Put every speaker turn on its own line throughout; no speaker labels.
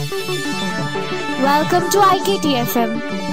Welcome to IKTFM.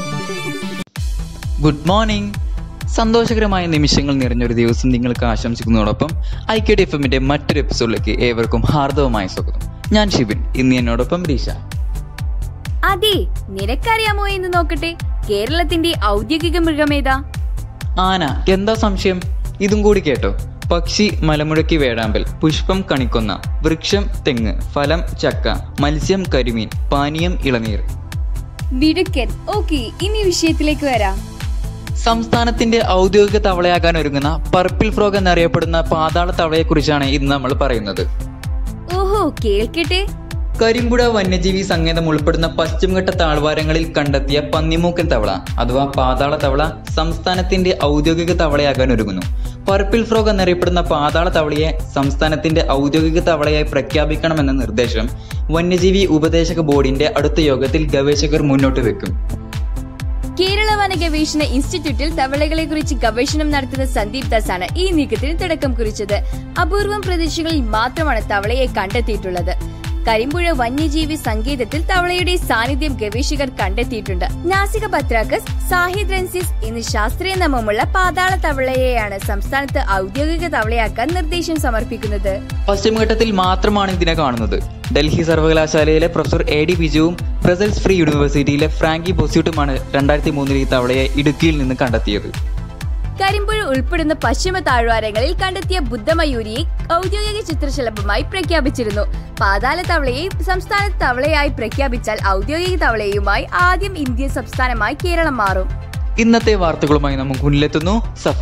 Good morning സന്തോഷകരമായ നിമിഷങ്ങൾ നിറഞ്ഞൊരു ദിവസം നിങ്ങൾക്ക് ആശംസിക്കുന്നതോടൊപ്പം ഐ കെ ഡി എഫ് എമ്മിന്റെ മറ്റൊരു എപ്പിസോഡിലേക്ക് ഏവർക്കും ഹാർദവമായ സ്വാഗതം ഞാൻ ഷിബിൻ ഇന്ന് എന്നോടൊപ്പം രീഷ
അതെ നിനക്കറിയാമോ എന്ന് നോക്കട്ടെ കേരളത്തിന്റെ ഔദ്യോഗിക മൃഗമേതാ
ആന എന്താ സംശയം ഇതും കൂടി കേട്ടോ പക്ഷി മലമുഴക്കി വേഴാമ്പൽ പുഷ്പം കണിക്കൊന്ന വൃക്ഷം തെങ്ങ് ഫലം ചക്ക മത്സ്യം കരിമീൻ പാനീയം ഇളനീർ
മിടുക്കൻ ഓക്കെ ഇനി വിഷയത്തിലേക്ക് വരാം
സംസ്ഥാനത്തിന്റെ ഔദ്യോഗിക തവളയാകാൻ ഒരുങ്ങുന്ന പർപ്പിൾ ഫ്രോഗ് എന്നറിയപ്പെടുന്ന പാതാള തവളയെക്കുറിച്ചാണ് ഇന്ന് നമ്മൾ പറയുന്നത്
ഓഹോ കേൾക്കട്ടെ
കരിമ്പുഴ വന്യജീവി സങ്കേതം ഉൾപ്പെടുന്ന പശ്ചിമഘട്ട താഴ്വാരങ്ങളിൽ കണ്ടെത്തിയ പന്നിമൂക്കൻ തവള അഥവാ പാതാള തവള സംസ്ഥാനത്തിന്റെ ഔദ്യോഗിക തവളയാകാൻ ഒരുങ്ങുന്നു പർപ്പിൾ ഫ്രോഗ് എന്നറിയപ്പെടുന്ന പാതാള തവളയെ സംസ്ഥാനത്തിന്റെ ഔദ്യോഗിക തവളയായി പ്രഖ്യാപിക്കണമെന്ന നിർദ്ദേശം വന്യജീവി ഉപദേശക ബോർഡിന്റെ അടുത്ത യോഗത്തിൽ ഗവേഷകർ മുന്നോട്ട് വെക്കും
കേരള വന ഗവേഷണ ഇൻസ്റ്റിറ്റ്യൂട്ടിൽ തവളകളെ കുറിച്ച് ഗവേഷണം നടത്തുന്ന സന്ദീപ് ദാസ് ആണ് ഈ നീക്കത്തിന് തുടക്കം കുറിച്ചത് അപൂർവം പ്രദേശങ്ങളിൽ മാത്രമാണ് തവളയെ കണ്ടെത്തിയിട്ടുള്ളത് കരിമ്പുഴ വന്യജീവി സങ്കേതത്തിൽ തവളയുടെ സാന്നിധ്യം ഗവേഷകർ കണ്ടെത്തിയിട്ടുണ്ട് നാസിക പത്രാക്കസ് സാഹിദ്രൻസിസ് എന്നീ ശാസ്ത്രീയ നാമമുള്ള പാതാള തവളയെയാണ് സംസ്ഥാനത്ത് ഔദ്യോഗിക തവളയാക്കാൻ നിർദ്ദേശം സമർപ്പിക്കുന്നത്
പശ്ചിമഘട്ടത്തിൽ മാത്രമാണ് ഇതിനെ കാണുന്നത് ഡൽഹി സർവകലാശാലയിലെ പ്രൊഫസർ എ ഡി ബിജുവും ബ്രസൽസ് ഫ്രീ യൂണിവേഴ്സിറ്റിയിലെ ഫ്രാങ്കി ബൊസ്യൂട്ടുമാണ് രണ്ടായിരത്തി മൂന്നിൽ ഈ തവളയെ ഇടുക്കിയിൽ നിന്ന് കണ്ടെത്തിയത്
കരിമ്പുഴ ഉൾപ്പെടുന്ന പശ്ചിമ താഴ്വാരങ്ങളിൽ കണ്ടെത്തിയ ബുദ്ധമയൂരിയെ ഔദ്യോഗിക ചിത്രശലഭമായി പ്രഖ്യാപിച്ചിരുന്നു പാതാള തവളയെ സംസ്ഥാന തവളയായി പ്രഖ്യാപിച്ചാൽ ഔദ്യോഗിക തവളയുമായി ആദ്യം ഇന്ത്യൻ സംസ്ഥാനമായി കേരളം മാറും
ഇന്നത്തെ വാർത്തകളുമായി നമുക്ക് മുന്നിലെത്തുന്നു സഫ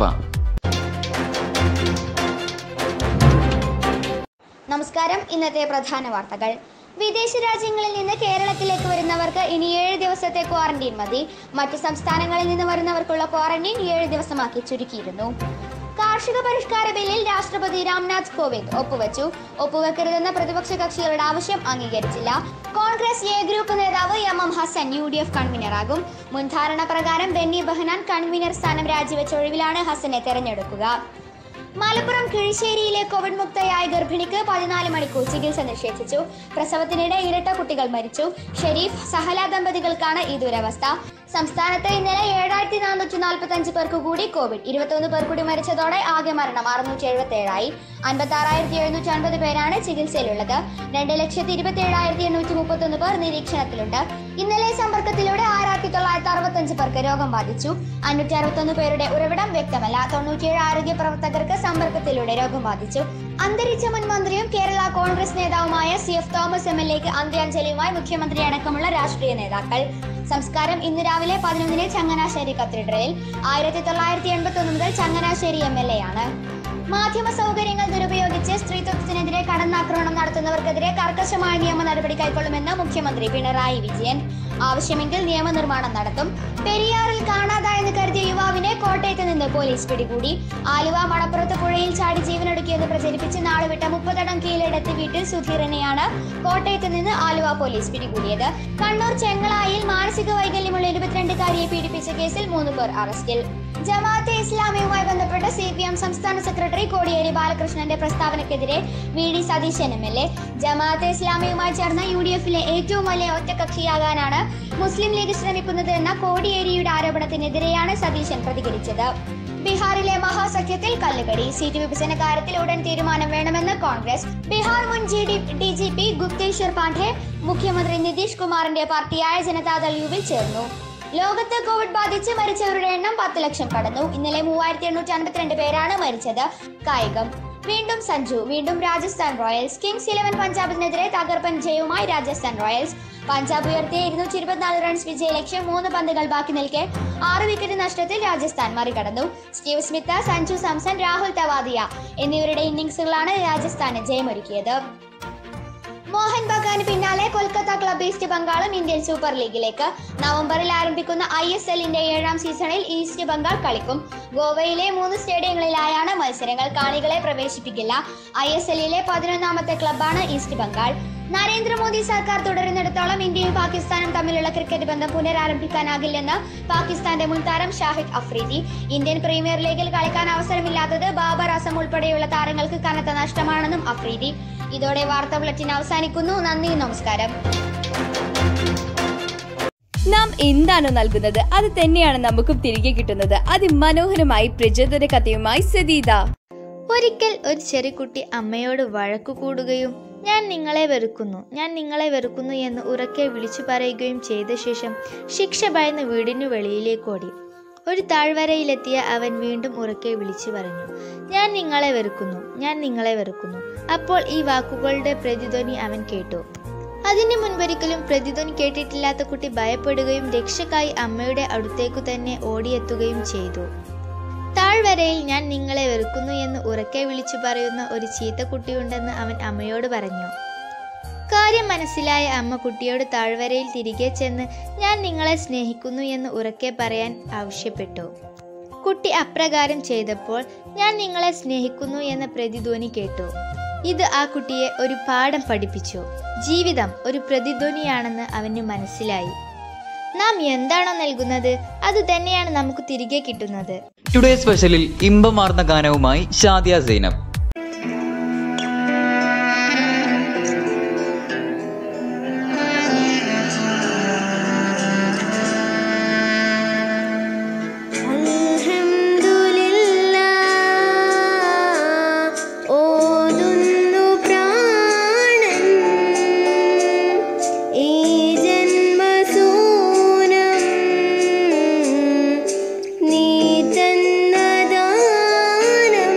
നമസ്കാരം ഇന്നത്തെ പ്രധാന വാർത്തകൾ വിദേശ രാജ്യങ്ങളിൽ നിന്ന് കേരളത്തിലേക്ക് വരുന്നവർക്ക് ഇനി ഏഴ് ദിവസത്തെ ക്വാറന്റീൻ മതി മറ്റു സംസ്ഥാനങ്ങളിൽ നിന്ന് വരുന്നവർക്കുള്ള ക്വാറന്റീൻ ഏഴ് ദിവസമാക്കി ചുരുക്കിയിരുന്നു കാർഷിക പരിഷ്കാര ബില്ലിൽ രാഷ്ട്രപതി രാംനാഥ് കോവിന്ദ് ഒപ്പുവെച്ചു ഒപ്പുവെക്കരുതെന്ന പ്രതിപക്ഷ കക്ഷികളുടെ ആവശ്യം അംഗീകരിച്ചില്ല കോൺഗ്രസ് എ ഗ്രൂപ്പ് നേതാവ് M M Hassan U D F കൺവീനറാകും മുൻ ധാരണ പ്രകാരം ബെന്നി ബെഹനാൻ കൺവീനർ സ്ഥാനം രാജിവെച്ച ഒഴിവിലാണ് ഹസനെ തെരഞ്ഞെടുക്കുക മലപ്പുറം കിഴിശ്ശേരിയിലെ കോവിഡ് മുക്തയായ ഗർഭിണിക്ക് പതിനാല് മണിക്കൂർ ചികിത്സ നിഷേധിച്ചു പ്രസവത്തിനിടെ ഇരട്ട കുട്ടികൾ മരിച്ചു ഷെരീഫ് സഹല ദമ്പതികൾക്കാണ് ഈ ദുരവസ്ഥ സംസ്ഥാനത്ത് ഇന്നലെ ഏഴായിരത്തി നാനൂറ്റി നാൽപ്പത്തി അഞ്ച് പേർക്ക് കൂടി കോവിഡ് ഇരുപത്തൊന്ന് പേർ കൂടി മരിച്ചതോടെ ആകെ മരണം അറുന്നൂറ്റി എഴുപത്തി ഏഴായി അൻപത്തി ആറായിരത്തി എഴുന്നൂറ്റി അൻപത് പേരാണ് ചികിത്സയിലുള്ളത് രണ്ട് ലക്ഷത്തി ഇരുപത്തി ഏഴായിരത്തി എണ്ണൂറ്റി മുപ്പത്തൊന്ന് പേർ നിരീക്ഷണത്തിലുണ്ട് ഇന്നലെ സമ്പർക്കത്തിലൂടെ ആയിരത്തി തൊള്ളായിരത്തി അറുപത്തഞ്ച് പേർക്ക് രോഗം ബാധിച്ചു അഞ്ഞൂറ്റി അറുപത്തൊന്ന് പേരുടെ ഉറവിടം വ്യക്തമല്ല തൊണ്ണൂറ്റിയേഴ് ആരോഗ്യ പ്രവർത്തകർക്ക് സമ്പർക്കത്തിലൂടെ രോഗം ബാധിച്ചു അന്തരിച്ച മുൻ മന്ത്രിയും കേരള കോൺഗ്രസ് നേതാവുമായ C F Thomas M L എക്ക് അന്ത്യാഞ്ജലിയുമായി മുഖ്യമന്ത്രി അടക്കമുള്ള രാഷ്ട്രീയ നേതാക്കൾ സംസ്കാരം ഇന്ന് രാവിലെ പതിനൊന്നിന് ചങ്ങനാശ്ശേരി കത്തീഡ്രലിൽ ആയിരത്തി തൊള്ളായിരത്തി എൺപത്തി ഒന്ന് മുതൽ ചങ്ങനാശ്ശേരി എം എൽ എ ആണ് മാധ്യമ സൗകര്യങ്ങൾ ദുരുപയോഗിച്ച് സ്ത്രീത്വത്തിനെതിരെ കടന്നാക്രമണം നടത്തുന്നവർക്കെതിരെ കർക്കശമായ നിയമ നടപടി കൈക്കൊള്ളുമെന്ന് മുഖ്യമന്ത്രി പിണറായി വിജയൻ ആവശ്യമെങ്കിൽ നിയമനിർമ്മാണം നടത്തും പെരിയാറിൽ കാണാതായെന്ന് കരുതിയ യുവാവിനെ കോട്ടയത്ത് നിന്ന് പോലീസ് പിടികൂടി ആലുവ മണപ്പുറത്ത് പുഴയിൽ ചാടി ജീവനൊടുക്കിയെന്ന് പ്രചരിപ്പിച്ച് നാളെ വിട്ട മുപ്പതടം കീഴടത്ത് വീട്ടിൽ സുധീറിനെയാണ് കോട്ടയത്ത് നിന്ന് ആലുവ പോലീസ് പിടികൂടിയത് കണ്ണൂർ ചെങ്ങളായിൽ മാനസിക വൈകല്യമുള്ള ഇരുപത്തിരണ്ടുകാരിയെ പീഡിപ്പിച്ച കേസിൽ മൂന്ന് പേർ അറസ്റ്റിൽ ജമാഅത്തെ ഇസ്ലാമിയുമായി ബന്ധപ്പെട്ട് സി പി എം സംസ്ഥാന സെക്രട്ടറി കോടിയേരി ബാലകൃഷ്ണന്റെ പ്രസ്താവനയ്ക്കെതിരെ V D Satheesan M L A Jamaat-e ഇസ്ലാമിയുമായി ചേർന്ന യു ഡി എഫിലെ ഏറ്റവും വലിയ ഒറ്റകക്ഷിയാകാനാണ് മുസ്ലിം ലീഗ് ശ്രമിക്കുന്നത് എന്ന കോടിയേരിയുടെ ആരോപണത്തിനെതിരെയാണ് സതീശൻ പ്രതികരിച്ചത് ബീഹാറിലെ മഹാസഖ്യത്തിൽ കല്ലുകടി സീറ്റ് വിഭജന കാര്യത്തിൽ ഉടൻ തീരുമാനം വേണമെന്ന് കോൺഗ്രസ് ബീഹാർ മുൻ G D D G P Gupteshwar Pandey മുഖ്യമന്ത്രി നിതീഷ് കുമാറിന്റെ പാർട്ടിയായ ജനതാദൾ യുവിൽ ചേർന്നു ലോകത്ത് കോവിഡ് ബാധിച്ച് മരിച്ചവരുടെ എണ്ണം പത്ത് ലക്ഷം കടന്നു ഇന്നലെ മൂവായിരത്തി എണ്ണൂറ്റി അൻപത്തിരണ്ട് പേരാണ് മരിച്ചത് കായികം വീണ്ടും സഞ്ജു വീണ്ടും രാജസ്ഥാൻ റോയൽസ് കിങ്സ് ഇലവൻ പഞ്ചാബിനെതിരെ തകർപ്പൻ ജയവുമായി രാജസ്ഥാൻ റോയൽസ് പഞ്ചാബ് ഉയർത്തിയ ഇരുന്നൂറ്റി ഇരുപത്തിനാല് റൺസ് വിജയ ലക്ഷ്യം മൂന്ന് പന്തുകൾ ബാക്കി നിൽക്കെ ആറ് വിക്കറ്റ് നഷ്ടത്തിൽ രാജസ്ഥാൻ മറികടന്നു സ്റ്റീവ് സ്മിത്ത് സഞ്ജു സാംസൺ രാഹുൽ തവാദിയ എന്നിവരുടെ ഇന്നിംഗ്സുകളാണ് രാജസ്ഥാന് ജയമൊരുക്കിയത് മോഹൻ ബഗാന് പിന്നാലെ കൊൽക്കത്ത ക്ലബ് ഈസ്റ്റ് ബംഗാളും ഇന്ത്യൻ സൂപ്പർ ലീഗിലേക്ക് നവംബറിൽ ആരംഭിക്കുന്ന ഐ എസ് എല്ലിന്റെ ഏഴാം സീസണിൽ ഈസ്റ്റ് ബംഗാൾ കളിക്കും ഗോവയിലെ മൂന്ന് സ്റ്റേഡിയങ്ങളിലായാണ് മത്സരങ്ങൾ കാണികളെ പ്രവേശിപ്പിക്കില്ല ഐ എസ് എല്ലിലെ പതിനൊന്നാമത്തെ ക്ലബ്ബാണ് ഈസ്റ്റ് ബംഗാൾ നരേന്ദ്രമോദി സർക്കാർ തുടരുന്നിടത്തോളം ഇന്ത്യയും പാകിസ്ഥാനും തമ്മിലുള്ള ക്രിക്കറ്റ് ബന്ധം പുനരാരംഭിക്കാനാകില്ലെന്ന് പാകിസ്ഥാന്റെ മുൻ താരം ഷാഹിദ് അഫ്രീദി ഇന്ത്യൻ പ്രീമിയർ ലീഗിൽ കളിക്കാൻ അവസരമില്ലാത്തത് ബാബർ അസം ഉൾപ്പെടെയുള്ള താരങ്ങൾക്ക് കനത്ത നഷ്ടമാണെന്നും അഫ്രീദി ഇതോടെ വാർത്താ ബുള്ളറ്റിൻ അവസാനിക്കുന്നു നന്ദി നമസ്കാരം
നാം എന്താണോ നൽകുന്നത് അത് തന്നെയാണ് നമുക്കും തിരികെ കിട്ടുന്നത് അതിമനോഹരമായി പ്രചോദന കഥയുമായി സതീത
ഒരിക്കൽ ഒരു ചെറിക്കുട്ടി അമ്മയോട് വഴക്കു കൂടുകയും ഞാൻ നിങ്ങളെ വെറുക്കുന്നു ഞാൻ നിങ്ങളെ വെറുക്കുന്നു എന്ന് ഉറക്കെ വിളിച്ചു പറയുകയും ചെയ്ത ശേഷം ശിക്ഷ ഭയന്ന് വീടിനു വെളിയിലേക്ക് ഓടി ഒരു താഴ്വരയിലെത്തിയ അവൻ വീണ്ടും ഉറക്കെ വിളിച്ചു പറഞ്ഞു ഞാൻ നിങ്ങളെ വെറുക്കുന്നു ഞാൻ നിങ്ങളെ വെറുക്കുന്നു അപ്പോൾ ഈ വാക്കുകളുടെ പ്രതിധ്വനി അവൻ കേട്ടു അതിന് മുൻപൊരിക്കലും പ്രതിധ്വനി കേട്ടിട്ടില്ലാത്ത കുട്ടി ഭയപ്പെടുകയും രക്ഷക്കായി അമ്മയുടെ അടുത്തേക്കു തന്നെ ഓടിയെത്തുകയും ചെയ്തു താഴ്വരയിൽ ഞാൻ നിങ്ങളെ വെറുക്കുന്നു എന്ന് ഉറക്കെ വിളിച്ചു പറയുന്ന ഒരു ചീത്ത കുട്ടിയുണ്ടെന്ന് അവൻ അമ്മയോട് പറഞ്ഞു കാര്യം മനസ്സിലായ അമ്മ കുട്ടിയോട് താഴ്വരയിൽ തിരികെ ചെന്ന് ഞാൻ നിങ്ങളെ സ്നേഹിക്കുന്നു എന്ന് ഉറക്കെ പറയാൻ ആവശ്യപ്പെട്ടു കുട്ടി അപ്രകാരം ചെയ്തപ്പോൾ ഞാൻ നിങ്ങളെ സ്നേഹിക്കുന്നു എന്ന പ്രതിധ്വനി കേട്ടു ഇത് ആ കുട്ടിയെ ഒരു പാഠം പഠിപ്പിച്ചു ജീവിതം ഒരു പ്രതിധ്വനിയാണെന്ന് അവന് മനസ്സിലായി നാം എന്താണോ നൽകുന്നത് അത് തന്നെയാണ് നമുക്ക് തിരികെ കിട്ടുന്നത്
ടുഡേ സ്പെഷ്യലിൽ ഇമ്പമാർന്ന ഗാനവുമായി ഷാദിയ സൈനബ്
ഓതുന്നു പ്രാണൻ ഈ ജന്മസൂനം നീ തന്നദാനം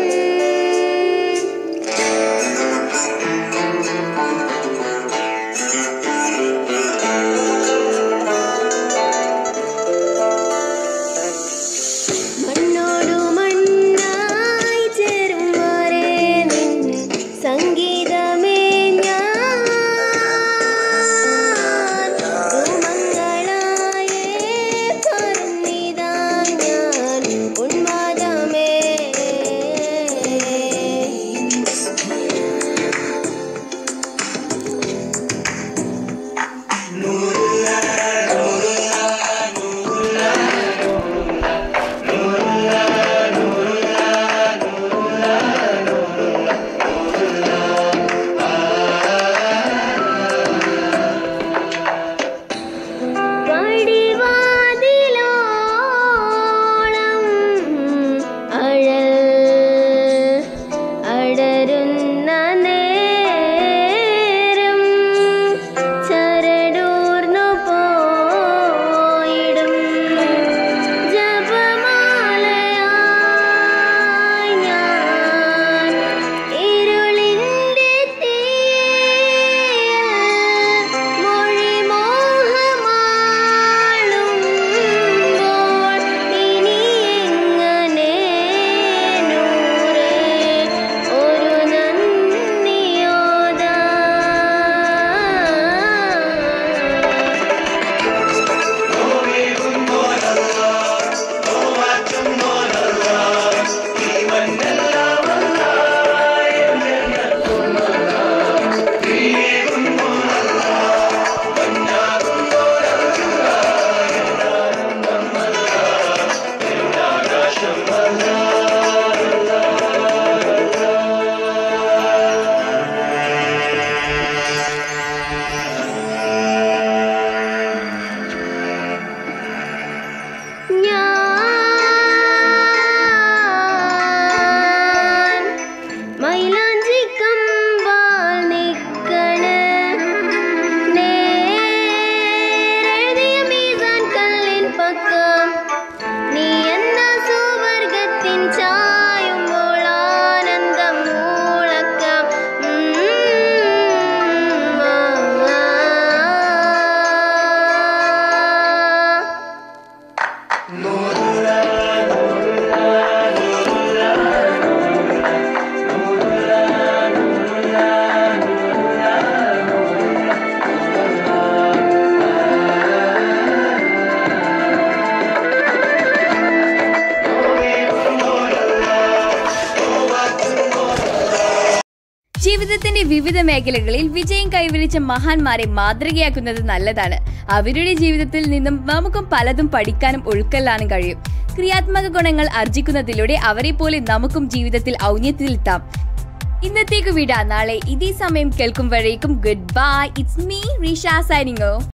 മണ്ണോടു മണ്ണായി ചേരും വരെ നിൻ സംഗീതമേ ഞാൻ ധൂമങ്ങളായേ പറന്നിതാ ഞാൻ ഉന്മാദമേ പടിവാതിലോളം അഴൽ അടരുന്ന നേരം ചരടൂർന്നു പോയിടും ജപമാലയായി ഞാൻ ഇരുളിൻ്റെ തീയിൽ മൊഴിമോഹമാളുമ്പോൾ ഇനി എങ്ങനെ നൂറേ ഒരു നന്ദിയോദാ ഞാൻ മൈലാഞ്ചി കമ്പാൽ നിക്കണ് നേരെഴുതിയ മീസാൻ കല്ലിൻ പക്കം നീ എന്ന സുവർഗത്തിൻ ചായുമ്പോൾ ആനന്ദം മൂളക്കം ആ
ജീവിതത്തിന്റെ വിവിധ മേഖലകളിൽ വിജയം കൈവരിച്ച മഹാന്മാരെ മാതൃകയാക്കുന്നത് നല്ലതാണ് അവരുടെ ജീവിതത്തിൽ നിന്നും നമുക്കും പലതും പഠിക്കാനും ഉൾക്കൊള്ളാനും കഴിയും ക്രിയാത്മക ഗുണങ്ങൾ ആർജിക്കുന്നതിലൂടെ അവരെ പോലെ നമുക്കും ജീവിതത്തിൽ ഔന്നത്യത്തിലെത്താം ഇന്നത്തേക്ക് വിടാ നാളെ ഇതേ സമയം കേൾക്കുമ്പോഴേക്കും good bye it's me Risha signing